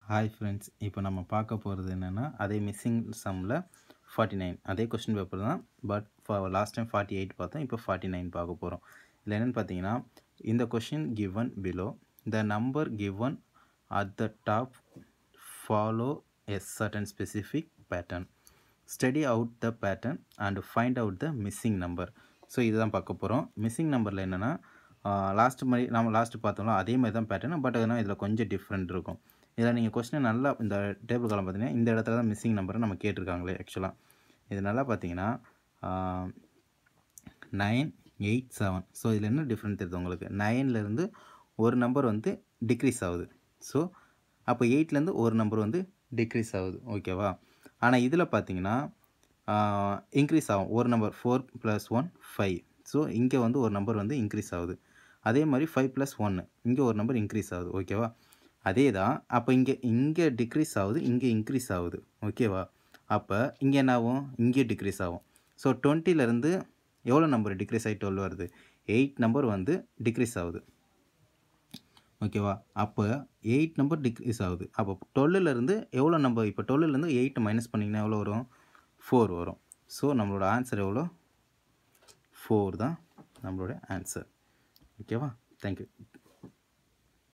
hi friends இப்போ நம்ம பார்க்க போகிறது என்னென்னா அதே மிஸ்ஸிங் சம்மில் ஃபார்ட்டி நைன் அதே கொஸ்டின் பேப்பர் தான் but last time forty eight பார்த்தோம் இப்போ ஃபார்ட்டி நைன் பார்க்க போகிறோம் இதில் என்னென்னு பார்த்தீங்கன்னா இந்த question given below the number given at the top follow a certain specific pattern study out the pattern and find out the missing number so இதுதான் பார்க்க போகிறோம் மிஸ்ஸிங் நம்பரில் என்னென்னா லாஸ்ட் மாதிரி நம்ம லாஸ்ட் பார்த்தோம்ல அதே மாதிரி தான் பேட்டர்ன் பட் ஆனால் இதில் கொஞ்சம் டிஃப்ரெண்ட் இருக்கும் இதில் நீங்கள் கொஸ்டின் நல்லா இந்த டேபிள் காலம் பார்த்தீங்கன்னா இந்த இடத்துல தான் மிஸ்ஸிங் நம்பரை நம்ம கேட்டிருக்காங்களே ஆக்சுவலாக இது நல்லா பார்த்தீங்கன்னா நைன் எயிட் செவன் ஸோ இதில் என்ன டிஃப்ரெண்ட் தெரியுது உங்களுக்கு நைன்லேருந்து ஒரு நம்பர் வந்து டிக்ரீஸ் ஆகுது ஸோ அப்போ எயிட்லேருந்து ஒரு நம்பர் வந்து டிக்ரீஸ் ஆகுது ஓகேவா ஆனால் இதில் பார்த்தீங்கன்னா இன்க்ரீஸ் ஆகும் ஒரு number four plus one five so இங்கே வந்து ஒரு நம்பர் வந்து இன்க்ரீஸ் ஆகுது அதே மாதிரி ஃபைவ் ப்ளஸ் ஒன்று இங்கே ஒரு நம்பர் இன்க்ரீஸ் ஆகுது ஓகேவா அதே தான் அப்போ இங்கே இங்கே டிக்ரீஸ் ஆகுது இங்கே இன்க்ரீஸ் ஆகுது ஓகேவா அப்போ இங்கே என்ன ஆகும் இங்கே டிக்ரீஸ் ஆகும் ஸோ டுவெண்ட்டிலேருந்து எவ்வளோ நம்பர் டிக்ரீஸ் ஆகி டுவெல் வருது எயிட் நம்பர் வந்து டிக்ரீஸ் ஆகுது ஓகேவா அப்போ எயிட் நம்பர் டிக்ரீஸ் ஆகுது அப்போ டுவெல்லுலேருந்து எவ்வளோ நம்பர் இப்போ டுவெல்லுலேருந்து எயிட் மைனஸ் பண்ணிங்கன்னா எவ்வளோ வரும் ஃபோர் வரும் ஸோ நம்மளோட ஆன்சர் எவ்வளோ ஃபோர் தான் நம்மளோட ஆன்சர் ஓகேவா தேங்க்யூ